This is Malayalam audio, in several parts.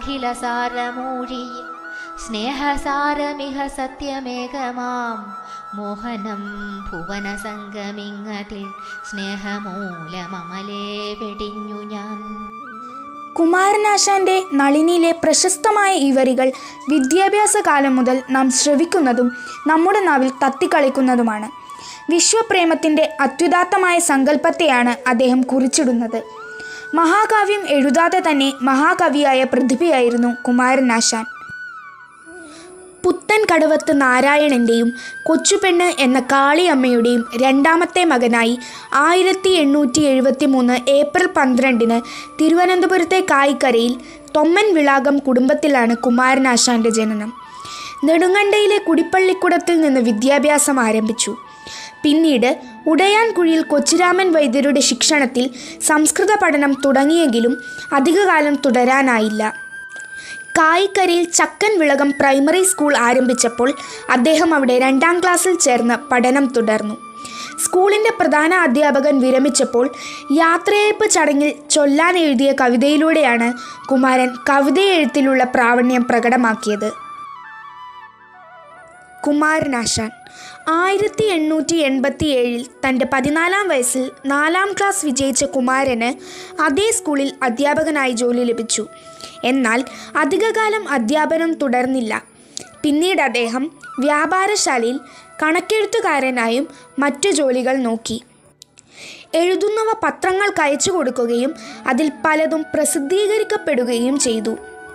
അഖിലസാരമൂഴിയിൽ സ്നേഹസാരമിഹ സത്യമേകമാം മോഹനം ഭുവന സംഗമിങ്ങതിൽ സ്നേഹമൂലമമലേ വെടിഞ്ഞു ഞാൻ കുമാരനാശാന്റെ നളിനിയിലെ പ്രശസ്തമായ ഈ വരികൾ വിദ്യാഭ്യാസ കാലം മുതൽ നാം ശ്രവിക്കുന്നതും നമ്മുടെ നാവിൽ തത്തിക്കളിക്കുന്നതുമാണ് വിശ്വപ്രേമത്തിൻ്റെ അത്യുദാത്തമായ സങ്കല്പത്തെയാണ് അദ്ദേഹം കുറിച്ചിടുന്നത് മഹാകാവ്യം എഴുതാതെ തന്നെ മഹാകവിയായ പ്രതിഭയായിരുന്നു കുമാരനാശാൻ പുത്തൻ കടവത്ത് നാരായണൻ്റെയും കൊച്ചുപെണ്ണ് എന്ന കാളിയമ്മയുടെയും രണ്ടാമത്തെ മകനായി ആയിരത്തി എണ്ണൂറ്റി എഴുപത്തി മൂന്ന് ഏപ്രിൽ പന്ത്രണ്ടിന് തിരുവനന്തപുരത്തെ കായിക്കരയിൽ തൊമ്മൻ വിളാകം കുടുംബത്തിലാണ് കുമാരനാശാൻ്റെ ജനനം നെടുങ്കണ്ടയിലെ കുടിപ്പള്ളിക്കുടത്തിൽ നിന്ന് വിദ്യാഭ്യാസം ആരംഭിച്ചു പിന്നീട് ഉടയാൻകുഴിയിൽ കൊച്ചുരാമൻ വൈദ്യരുടെ ശിക്ഷണത്തിൽ സംസ്കൃത പഠനം തുടങ്ങിയെങ്കിലും അധികകാലം തുടരാനായില്ല കായിക്കരയിൽ ചക്കൻ വിളകം പ്രൈമറി സ്കൂൾ ആരംഭിച്ചപ്പോൾ അദ്ദേഹം അവിടെ രണ്ടാം ക്ലാസ്സിൽ ചേർന്ന് പഠനം തുടർന്നു സ്കൂളിൻ്റെ പ്രധാന അധ്യാപകൻ വിരമിച്ചപ്പോൾ യാത്രയയപ്പ് ചടങ്ങിൽ ചൊല്ലാൻ എഴുതിയ കവിതയിലൂടെയാണ് കുമാരൻ കവിതയെഴുത്തിലുള്ള പ്രാവീണ്യം പ്രകടമാക്കിയത് കുമാരനാശാൻ ആയിരത്തി എണ്ണൂറ്റി എൺപത്തി ഏഴിൽ തൻ്റെ പതിനാലാം വയസ്സിൽ നാലാം ക്ലാസ് വിജയിച്ച കുമാരന് അതേ സ്കൂളിൽ അധ്യാപകനായി ജോലി ലഭിച്ചു എന്നാൽ അധികകാലം അധ്യാപനം തുടർന്നില്ല പിന്നീട് അദ്ദേഹം വ്യാപാരശാലയിൽ കണക്കെഴുത്തുകാരനായും മറ്റു ജോലികൾ നോക്കി എഴുതുന്നവ പത്രങ്ങൾക്ക് അയച്ചു കൊടുക്കുകയും അതിൽ പലതും പ്രസിദ്ധീകരിക്കപ്പെടുകയും ചെയ്തു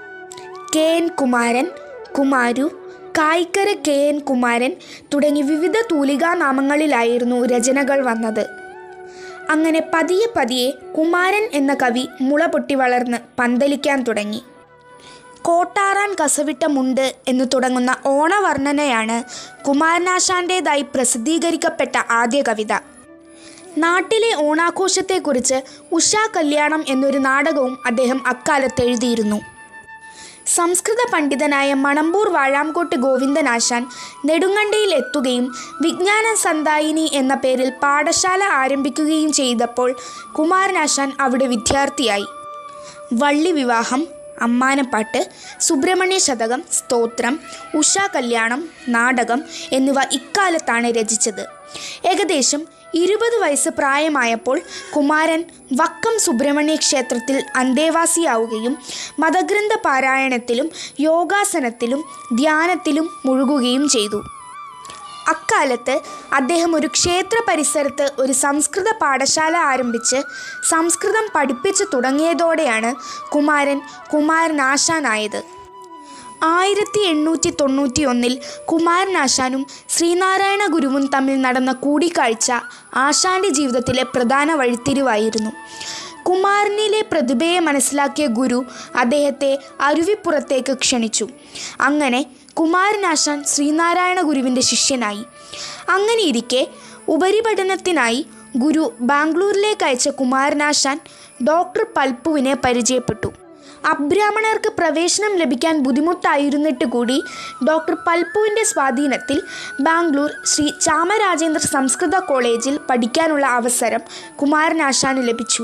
K N Kumaran Kumaru Kayikkara K N Kumaran തുടങ്ങി വിവിധ തൂലികാനാമങ്ങളിലായിരുന്നു രചനകൾ വന്നത് അങ്ങനെ പതിയെ പതിയെ കുമാരൻ എന്ന കവി മുള പൊട്ടി വളർന്ന് പന്തലിക്കാൻ തുടങ്ങി കോട്ടാറാൻ കസവിട്ട മുണ്ട് എന്ന് തുടങ്ങുന്ന ഓണവർണ്ണനയാണ് കുമാരനാശാൻ്റേതായി പ്രസിദ്ധീകരിക്കപ്പെട്ട ആദ്യ കവിത നാട്ടിലെ ഓണാഘോഷത്തെക്കുറിച്ച് ഉഷാ കല്യാണം എന്നൊരു നാടകവും അദ്ദേഹം അക്കാലത്ത് എഴുതിയിരുന്നു സംസ്കൃത പണ്ഡിതനായ മണമ്പൂർ വാഴാംകോട്ട് ഗോവിന്ദനാശാൻ നെടുങ്കണ്ടയിൽ എത്തുകയും വിജ്ഞാന സന്തായിനി എന്ന പേരിൽ പാഠശാല ആരംഭിക്കുകയും ചെയ്തപ്പോൾ കുമാരനാശാൻ അവിടെ വിദ്യാർത്ഥിയായി വള്ളി വിവാഹം അമ്മാനപ്പാട്ട് സുബ്രഹ്മണ്യ ശതകം സ്തോത്രം ഉഷാ കല്യാണം നാടകം എന്നിവ ഇക്കാലത്താണ് രചിച്ചത് ഏകദേശം ഇരുപത് വയസ്സ് പ്രായമായപ്പോൾ കുമാരൻ വക്കം സുബ്രഹ്മണ്യ ക്ഷേത്രത്തിൽ അന്തേവാസിയാവുകയും മതഗ്രന്ഥ പാരായണത്തിലും യോഗാസനത്തിലും ധ്യാനത്തിലും മുഴുകുകയും ചെയ്തു അക്കാലത്ത് അദ്ദേഹം ഒരു ക്ഷേത്ര പരിസരത്ത് ഒരു സംസ്കൃത പാഠശാല ആരംഭിച്ച് സംസ്കൃതം പഠിപ്പിച്ചു തുടങ്ങിയതോടെയാണ് കുമാരൻ കുമാരനാശാനായത് ആയിരത്തി എണ്ണൂറ്റി തൊണ്ണൂറ്റി ഒന്നിൽ കുമാരനാശാനും ശ്രീനാരായണ ഗുരുവും തമ്മിൽ നടന്ന കൂടിക്കാഴ്ച ആശാന്റെ ജീവിതത്തിലെ പ്രധാന വഴിത്തിരിവായിരുന്നു കുമാരനിലെ പ്രതിഭയെ മനസ്സിലാക്കിയ ഗുരു അദ്ദേഹത്തെ അരുവിപ്പുറത്തേക്ക് ക്ഷണിച്ചു അങ്ങനെ കുമാരനാശാൻ ശ്രീനാരായണ ഗുരുവിൻ്റെ ശിഷ്യനായി അങ്ങനെയിരിക്കെ ഉപരിപഠനത്തിനായി ഗുരു ബാംഗ്ലൂരിലേക്ക് അയച്ച കുമാരനാശാൻ ഡോക്ടർ പൽപ്പുവിനെ പരിചയപ്പെട്ടു അബ്രാഹ്മണർക്ക് പ്രവേശനം ലഭിക്കാൻ ബുദ്ധിമുട്ടായിരുന്നിട്ട് കൂടി ഡോക്ടർ പൽപ്പുവിൻ്റെ സ്വാധീനത്തിൽ ബാംഗ്ലൂർ ശ്രീ ചാമരാജേന്ദ്ര സംസ്കൃത കോളേജിൽ പഠിക്കാനുള്ള അവസരം കുമാരനാശാന് ലഭിച്ചു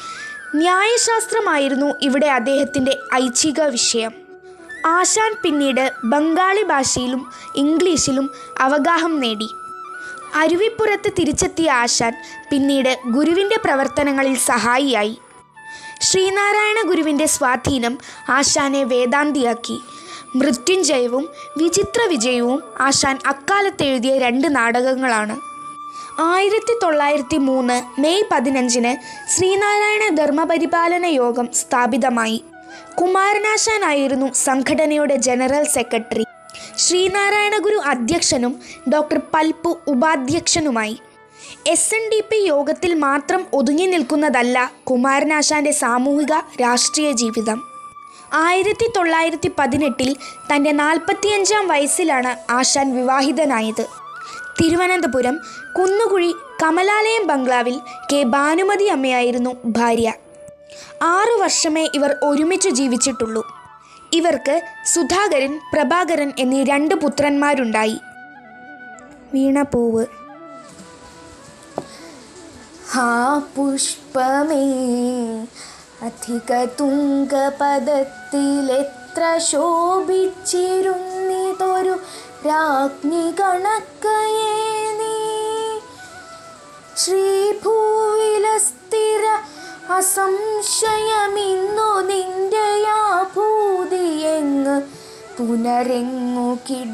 ന്യായശാസ്ത്രമായിരുന്നു ഇവിടെ അദ്ദേഹത്തിൻ്റെ ഐച്ഛിക വിഷയം ആശാൻ പിന്നീട് ബംഗാളി ഭാഷയിലും ഇംഗ്ലീഷിലും അവഗാഹം നേടി അരുവിപ്പുറത്ത് തിരിച്ചെത്തിയ ആശാൻ പിന്നീട് ഗുരുവിൻ്റെ പ്രവർത്തനങ്ങളിൽ സഹായിയായി ശ്രീനാരായണ ഗുരുവിൻ്റെ സ്വാധീനം ആശാനെ വേദാന്തിയാക്കി മൃത്യുഞ്ജയവും വിചിത്ര വിജയവും ആശാൻ അക്കാലത്ത് എഴുതിയ രണ്ട് നാടകങ്ങളാണ് ആയിരത്തി തൊള്ളായിരത്തി മൂന്ന് മെയ് പതിനഞ്ചിന് ശ്രീനാരായണ ധർമ്മപരിപാലന യോഗം സ്ഥാപിതമായി കുമാരനാശാനായിരുന്നു സംഘടനയുടെ ജനറൽ സെക്രട്ടറി ശ്രീനാരായണ ഗുരു അധ്യക്ഷനും ഡോക്ടർ പൽപ്പു ഉപാധ്യക്ഷനുമായി എസ് എൻ ഡി പി യോഗത്തിൽ മാത്രം ഒതുങ്ങി നിൽക്കുന്നതല്ല കുമാരനാശാന്റെ സാമൂഹിക രാഷ്ട്രീയ ജീവിതം ആയിരത്തി തൊള്ളായിരത്തി പതിനെട്ടിൽ തൻ്റെ നാൽപ്പത്തിയഞ്ചാം വയസ്സിലാണ് ആശാൻ വിവാഹിതനായത് തിരുവനന്തപുരം കുന്നുകുഴി കമലാലയം ബംഗ്ലാവിൽ കെ ഭാനുമതി അമ്മയായിരുന്നു ഭാര്യ ആറു വർഷമേ ഇവർ ഒരുമിച്ച് ജീവിച്ചിട്ടുള്ളൂ ഇവർക്ക് സുധാകരൻ പ്രഭാകരൻ എന്നീ രണ്ട് പുത്രന്മാരുണ്ടായി വീണപൂവ് ഹാ പുഷ്പമേ അധിക തുങ്കപദത്തിലെത്ര ശോഭിച്ചിരുന്നിതൊരു രാജ്ഞി കണക്കയേ നീ ശ്രീഭൂവിലസ്ഥിര അസംശയമിന്നു നിന്റെയാ ഭൂതിയെങ്ങ് പുനരെങ്ങു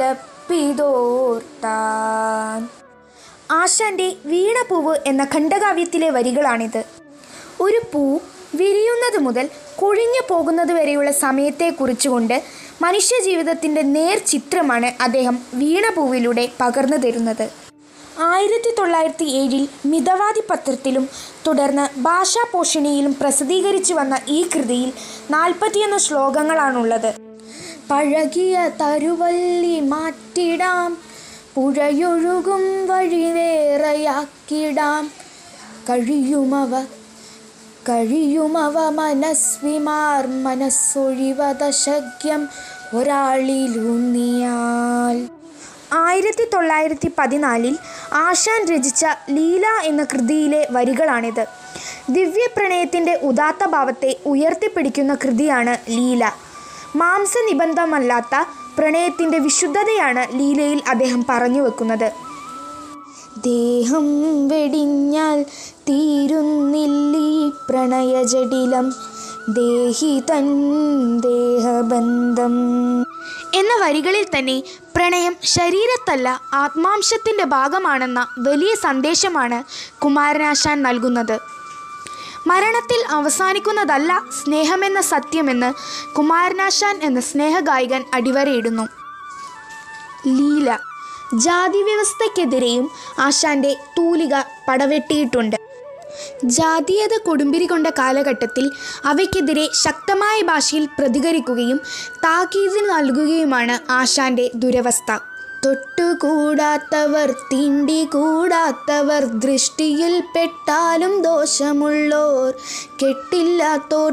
കിടപ്പിതോർത്താൻ ആശാന്റെ വീണപൂവ് എന്ന ഖണ്ഡകാവ്യത്തിലെ വരികളാണിത് ഒരു പൂ വിരിയുന്നത് മുതൽ കൊഴിഞ്ഞു പോകുന്നത് വരെയുള്ള സമയത്തെ കുറിച്ചുകൊണ്ട് മനുഷ്യജീവിതത്തിൻ്റെ നേർ ചിത്രമാണ് അദ്ദേഹം വീണപൂവിലൂടെ പകർന്നു തരുന്നത് ആയിരത്തി തൊള്ളായിരത്തി ഏഴിൽ മിതവാദി പത്രത്തിലും തുടർന്ന് ഭാഷാപോഷണിയിലും പ്രസിദ്ധീകരിച്ചു വന്ന ഈ കൃതിയിൽ നാൽപ്പത്തിയൊന്ന് ശ്ലോകങ്ങളാണുള്ളത് പഴകിയ തരുവല്ലി മാറ്റിടാം പുഴയൊഴുകും വഴി വേറെയാക്കിടാം കഴിയുമവ കഴിയുമവ മനസ്വിമാർ മനസ്സൊഴിവതശക്യം ഒരാളിലൂന്നിയാൽ ആയിരത്തി തൊള്ളായിരത്തി പതിനാലിൽ ആശാൻ രചിച്ച ലീല എന്ന കൃതിയിലെ വരികളാണിത് ദിവ്യപ്രണയത്തിൻ്റെ ഉദാത്ത ഭാവത്തെ ഉയർത്തിപ്പിടിക്കുന്ന കൃതിയാണ് ലീല മാംസനിബന്ധമല്ലാത്ത പ്രണയത്തിൻ്റെ വിശുദ്ധതയാണ് ലീലയിൽ അദ്ദേഹം പറഞ്ഞു വെക്കുന്നത് ദേഹം വെടിഞ്ഞാൽ തീരുന്നില്ലീ പ്രണയജടിലം ദേഹി തൻ ദേഹബന്ധം എന്ന വരികളിൽ തന്നെ പ്രണയം ശരീരത്തല്ല ആത്മാംശത്തിൻ്റെ ഭാഗമാണെന്ന വലിയ സന്ദേശമാണ് കുമാരനാശാൻ നൽകുന്നത് മരണത്തിൽ അവസാനിക്കുന്നതല്ല സ്നേഹമെന്ന സത്യമെന്ന് കുമാരനാശാൻ എന്ന സ്നേഹഗായകൻ അടിവരയിടുന്നു ലീല ജാതി വ്യവസ്ഥയ്ക്കെതിരെയും ആശാന്റെ തൂലിക പടവെട്ടിയിട്ടുണ്ട് ജാതീയത കൊടുമ്പിരി കൊണ്ട കാലഘട്ടത്തിൽ അവയ്ക്കെതിരെ ശക്തമായ ഭാഷയിൽ പ്രതികരിക്കുകയും താക്കീത് നൽകുകയുമാണ് ആശാന്റെ ദുരവസ്ഥ തൊട്ടുകൂടാത്തവർ തീണ്ടികൂടാത്തവർ ദൃഷ്ടിയിൽ പെട്ടാലും ദോഷമുള്ളോർ കെട്ടില്ലാത്തോർ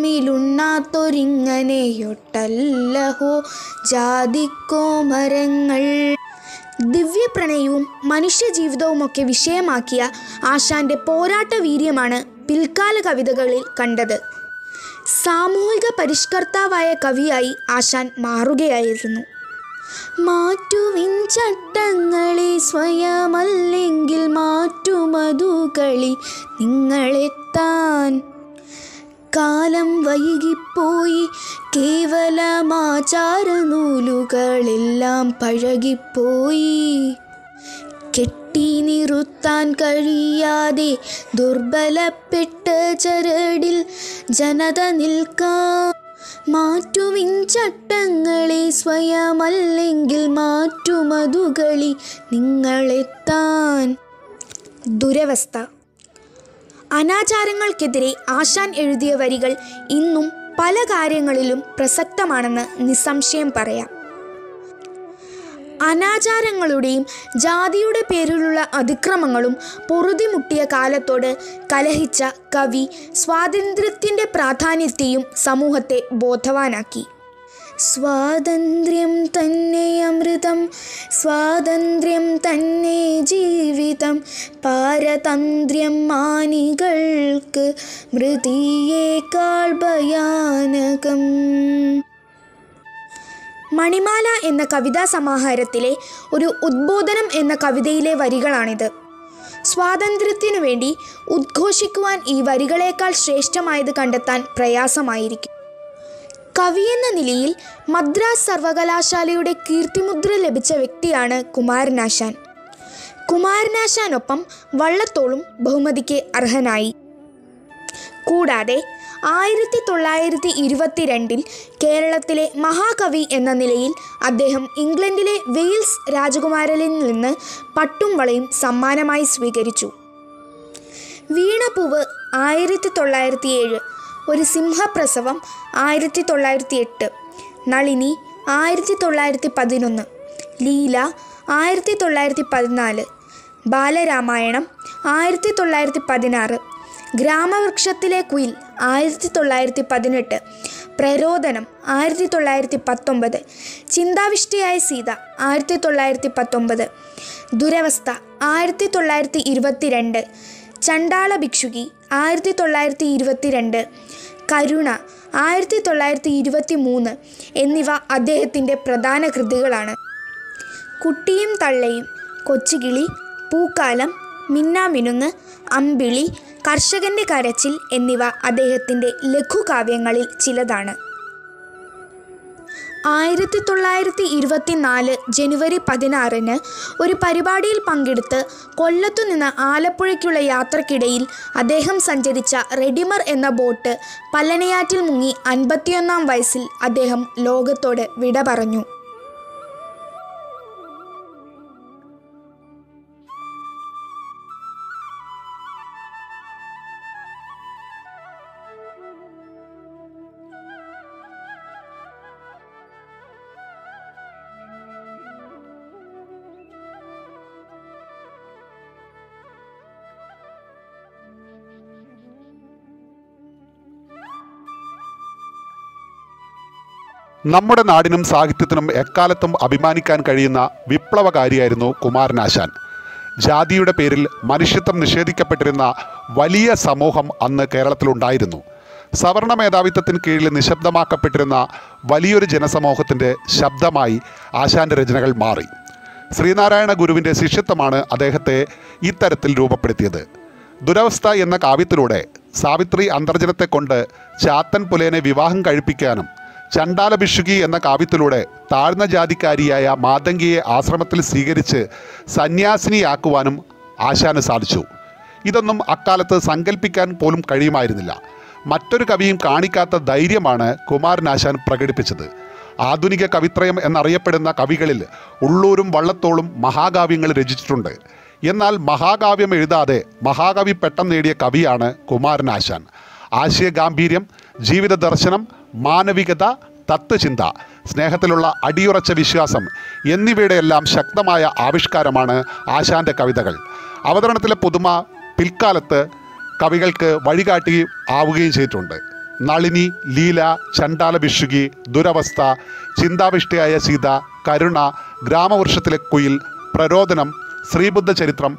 തമ്മിലുണ്ണാത്തൊരിങ്ങനെയൊട്ടല്ലഹോ ജാതിക്കോമരങ്ങൾ ദിവ്യപ്രണയവും മനുഷ്യജീവിതവുമൊക്കെ വിഷയമാക്കിയ ആശാന്റെ പോരാട്ട വീര്യമാണ് പിൽക്കാല കവിതകളിൽ കണ്ടത് സാമൂഹിക പരിഷ്കർത്താവായ കവിയായി ആശാൻ മാറുകയായിരുന്നു മാറ്റുവിൻ ചട്ടങ്ങളെ സ്വയമല്ലെങ്കിൽ മാറ്റുമതുകളി നിങ്ങളെത്താൻ കാലം വൈകിപ്പോയി കേവലമാചാര നൂലുകളെല്ലാം പഴകിപ്പോയി കെട്ടി നിറുത്താൻ കഴിയാതെ ദുർബലപ്പെട്ട ചരടിൽ ജനത നിൽക്കാം മാറ്റുവിൻ ചട്ടങ്ങളെ സ്വയമല്ലെങ്കിൽ മാറ്റുമതുകളി നിങ്ങളെത്താൻ ദുരവസ്ഥ അനാചാരങ്ങൾക്കെതിരെ ആശാൻ എഴുതിയ വരികൾ ഇന്നും പല കാര്യങ്ങളിലും പ്രസക്തമാണെന്ന് നിസ്സംശയം പറയാം അനാചാരങ്ങളുടെയും ജാതിയുടെ പേരിലുള്ള അതിക്രമങ്ങളും പൊറുതിമുട്ടിയ കാലത്തോട് കലഹിച്ച കവി സ്വാതന്ത്ര്യത്തിൻ്റെ പ്രാധാന്യത്തെയും സമൂഹത്തെ ബോധവാനാക്കി സ്വാതന്ത്ര്യം തന്നെ അമൃതം സ്വാതന്ത്ര്യം തന്നെ ജീവിതം പാരതന്ത്ര്യം മാനികൾക്ക് മൃതിയേക്കാൾ ഭയാനകം മണിമാല എന്ന കവിതാ സമാഹാരത്തിലെ ഒരു ഉദ്ബോധനം എന്ന കവിതയിലെ വരികളാണിത് സ്വാതന്ത്ര്യത്തിനു വേണ്ടി ഉദ്ഘോഷിക്കുവാൻ ഈ വരികളേക്കാൾ ശ്രേഷ്ഠമായത് കണ്ടെത്താൻ പ്രയാസമായിരിക്കും കവിയെന്ന നിലയിൽ മദ്രാസ് സർവകലാശാലയുടെ കീർത്തിമുദ്ര ലഭിച്ച വ്യക്തിയാണ് കുമാരനാശാൻ കുമാരനാശാനൊപ്പം വള്ളത്തോളും ബഹുമതിക്ക് അർഹനായി കൂടാതെ ആയിരത്തി തൊള്ളായിരത്തി ഇരുപത്തിരണ്ടിൽ കേരളത്തിലെ മഹാകവി എന്ന നിലയിൽ അദ്ദേഹം ഇംഗ്ലണ്ടിലെ വെയിൽസ് രാജകുമാരനിൽ നിന്ന് പട്ടും വളയും സമ്മാനമായി സ്വീകരിച്ചു വീണപൂവ് ആയിരത്തി തൊള്ളായിരത്തി ഏഴ് ഒരു സിംഹപ്രസവം ആയിരത്തി തൊള്ളായിരത്തി എട്ട് നളിനി ആയിരത്തി തൊള്ളായിരത്തി പതിനൊന്ന് ലീല ആയിരത്തി തൊള്ളായിരത്തി പതിനാല് ബാലരാമായണം ആയിരത്തി തൊള്ളായിരത്തി പതിനാറ് ഗ്രാമവൃക്ഷത്തിലെ കുയിൽ ആയിരത്തി തൊള്ളായിരത്തി പതിനെട്ട് പ്രരോദനം ആയിരത്തി തൊള്ളായിരത്തി പത്തൊമ്പത് ചിന്താവിഷ്ടയായ സീത ആയിരത്തി തൊള്ളായിരത്തി പത്തൊമ്പത് ദുരവസ്ഥ ആയിരത്തി തൊള്ളായിരത്തി ഇരുപത്തിരണ്ട് ചണ്ടാള ഭിക്ഷുകി ആയിരത്തി തൊള്ളായിരത്തി ഇരുപത്തിരണ്ട് കരുണ ആയിരത്തി തൊള്ളായിരത്തി ഇരുപത്തി മൂന്ന് എന്നിവ അദ്ദേഹത്തിൻ്റെ പ്രധാന കൃതികളാണ് കുട്ടിയും തള്ളയും കൊച്ചുകിളി പൂക്കാലം മിന്നാമിനുങ്ങ് അമ്പിളി കർഷകന്റെ കരച്ചിൽ എന്നിവ അദ്ദേഹത്തിൻ്റെ ലഘുകാവ്യങ്ങളിൽ ചിലതാണ് ആയിരത്തി തൊള്ളായിരത്തി ഇരുപത്തിനാല് ജനുവരി പതിനാറിന് ഒരു പരിപാടിയിൽ പങ്കെടുത്ത് കൊല്ലത്തു നിന്ന് ആലപ്പുഴയ്ക്കുള്ള യാത്രക്കിടയിൽ അദ്ദേഹം സഞ്ചരിച്ച റെഡിമർ എന്ന ബോട്ട് പല്ലനയാറ്റിൽ മുങ്ങി അൻപത്തിയൊന്നാം വയസ്സിൽ അദ്ദേഹം ലോകത്തോട് വിട പറഞ്ഞു നമ്മുടെ നാടിനും സാഹിത്യത്തിനും എക്കാലത്തും അഭിമാനിക്കാൻ കഴിയുന്ന വിപ്ലവകാരിയായിരുന്നു കുമാരനാശാൻ ജാതിയുടെ പേരിൽ മനുഷ്യത്വം നിഷേധിക്കപ്പെട്ടിരുന്ന വലിയ സമൂഹം അന്ന് കേരളത്തിലുണ്ടായിരുന്നു സവർണ മേധാവിത്വത്തിന് കീഴിൽ നിശബ്ദമാക്കപ്പെട്ടിരുന്ന വലിയൊരു ജനസമൂഹത്തിൻ്റെ ശബ്ദമായി ആശാന്റെ രചനകൾ മാറി ശ്രീനാരായണ ഗുരുവിൻ്റെ ശിഷ്യത്വമാണ് അദ്ദേഹത്തെ ഇത്തരത്തിൽ രൂപപ്പെടുത്തിയത് ദുരവസ്ഥ എന്ന കാവ്യത്തിലൂടെ സാവിത്രി അന്തർജനത്തെ കൊണ്ട് ചാത്തൻ പുലേനെ വിവാഹം കഴിപ്പിക്കാനും ചണ്ടാല ഭിഷുകി എന്ന കാവ്യത്തിലൂടെ താഴ്ന്ന ജാതിക്കാരിയായ മാതങ്കിയെ ആശ്രമത്തിൽ സ്വീകരിച്ച് സന്യാസിനിയാക്കുവാനും ആശാന് സാധിച്ചു ഇതൊന്നും അക്കാലത്ത് സങ്കല്പിക്കാൻ പോലും കഴിയുമായിരുന്നില്ല മറ്റൊരു കവിയും കാണിക്കാത്ത ധൈര്യമാണ് കുമാരനാശാൻ പ്രകടിപ്പിച്ചത് ആധുനിക കവിത്രയം എന്നറിയപ്പെടുന്ന കവികളിൽ ഉള്ളൂരും വള്ളത്തോളും മഹാകാവ്യങ്ങൾ രചിച്ചിട്ടുണ്ട് എന്നാൽ മഹാകാവ്യം എഴുതാതെ മഹാകവി പെട്ടെന്ന് നേടിയ കവിയാണ് കുമാരനാശാൻ ആശയഗാംഭീര്യം ജീവിത ദർശനം മാനവികത തത്വചിന്ത സ്നേഹത്തിലുള്ള അടിയുറച്ച വിശ്വാസം എന്നിവയുടെ എല്ലാം ശക്തമായ ആവിഷ്കാരമാണ് ആശാന്റെ കവിതകൾ അവതരണത്തിലെ പുതുമ പിൽക്കാലത്ത് കവികൾക്ക് വഴികാട്ടി ആവുകയും ചെയ്തിട്ടുണ്ട് നളിനി ലീല ചണ്ടാല ഭിഷുകി ദുരവസ്ഥ ചിന്താവിഷ്ടയായ സീത കരുണ ഗ്രാമവൃക്ഷത്തിലെ കുയിൽ പ്രരോദനം ശ്രീബുദ്ധ ചരിത്രം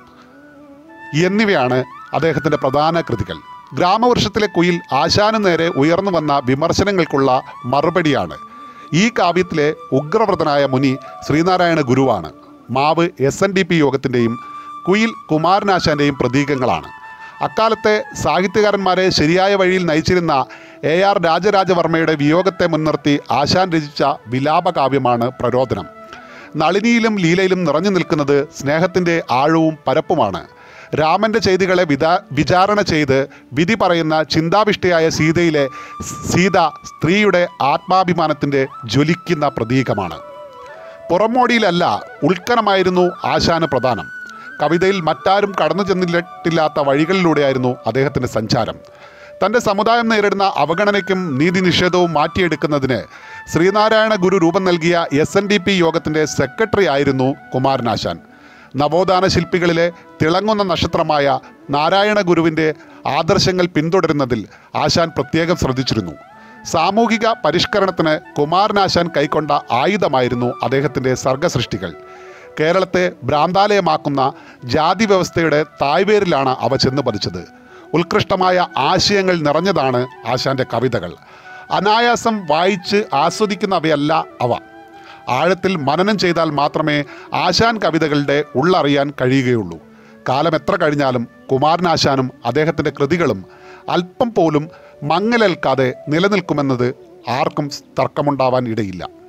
എന്നിവയാണ് അദ്ദേഹത്തിൻ്റെ പ്രധാന കൃതികൾ ഗ്രാമവൃക്ഷത്തിലെ കുയിൽ ആശാനു നേരെ ഉയർന്നു വന്ന വിമർശനങ്ങൾക്കുള്ള മറുപടിയാണ് ഈ കാവ്യത്തിലെ ഉഗ്രവ്രതനായ മുനി ശ്രീനാരായണ ഗുരുവാണ് മാവ് എസ് എൻ ഡി പി യോഗത്തിൻ്റെയും കുയിൽ കുമാരനാശാൻ്റെയും പ്രതീകങ്ങളാണ് അക്കാലത്തെ സാഹിത്യകാരന്മാരെ ശരിയായ വഴിയിൽ നയിച്ചിരുന്ന എ ആർ രാജരാജവർമ്മയുടെ വിയോഗത്തെ മുൻനിർത്തി ആശാൻ രചിച്ച വിലാപകാവ്യമാണ് പ്രരോദനം നളിനിയിലും ലീലയിലും നിറഞ്ഞു നിൽക്കുന്നത് സ്നേഹത്തിൻ്റെ ആഴവും പരപ്പുമാണ് രാമൻ്റെ ചെയ്തികളെ വിധാ വിചാരണ ചെയ്ത് വിധി പറയുന്ന ചിന്താവിഷ്ടയായ സീതയിലെ സീത സ്ത്രീയുടെ ആത്മാഭിമാനത്തിൻ്റെ ജ്വലിക്കുന്ന പ്രതീകമാണ് പുറമോടിയിലല്ല ഉൾക്കനമായിരുന്നു ആശാന് പ്രധാനം കവിതയിൽ മറ്റാരും കടന്നു ചെന്നിട്ടില്ലാത്ത വഴികളിലൂടെയായിരുന്നു അദ്ദേഹത്തിൻ്റെ സഞ്ചാരം തൻ്റെ സമുദായം നേരിടുന്ന അവഗണനയ്ക്കും നീതി നിഷേധവും മാറ്റിയെടുക്കുന്നതിന് ശ്രീനാരായണ ഗുരു രൂപം നൽകിയ എസ് എൻ ഡി പി യോഗത്തിൻ്റെ സെക്രട്ടറി ആയിരുന്നു കുമാരനാശാൻ നവോത്ഥാന ശില്പികളിലെ തിളങ്ങുന്ന നക്ഷത്രമായ നാരായണ ഗുരുവിൻ്റെ ആദർശങ്ങൾ പിന്തുടരുന്നതിൽ ആശാൻ പ്രത്യേകം ശ്രദ്ധിച്ചിരുന്നു സാമൂഹിക പരിഷ്കരണത്തിന് കുമാരനാശാൻ കൈക്കൊണ്ട ആയുധമായിരുന്നു അദ്ദേഹത്തിൻ്റെ സർഗസൃഷ്ടികൾ കേരളത്തെ ഭ്രാന്താലയമാക്കുന്ന ജാതി വ്യവസ്ഥയുടെ തായ്വേരിലാണ് അവ ചെന്ന് പതിച്ചത് ഉത്കൃഷ്ടമായ ആശയങ്ങൾ നിറഞ്ഞതാണ് ആശാന്റെ കവിതകൾ അനായാസം വായിച്ച് ആസ്വദിക്കുന്നവയല്ല അവ ആഴത്തിൽ മനനം ചെയ്താൽ മാത്രമേ ആശാൻ കവിതകളുടെ ഉള്ളറിയാൻ കഴിയുകയുള്ളൂ കാലം എത്ര കഴിഞ്ഞാലും കുമാരനാശാനും അദ്ദേഹത്തിൻ്റെ കൃതികളും അല്പം പോലും മങ്ങലേൽക്കാതെ നിലനിൽക്കുമെന്നത് ആർക്കും തർക്കമുണ്ടാവാൻ ഇടയില്ല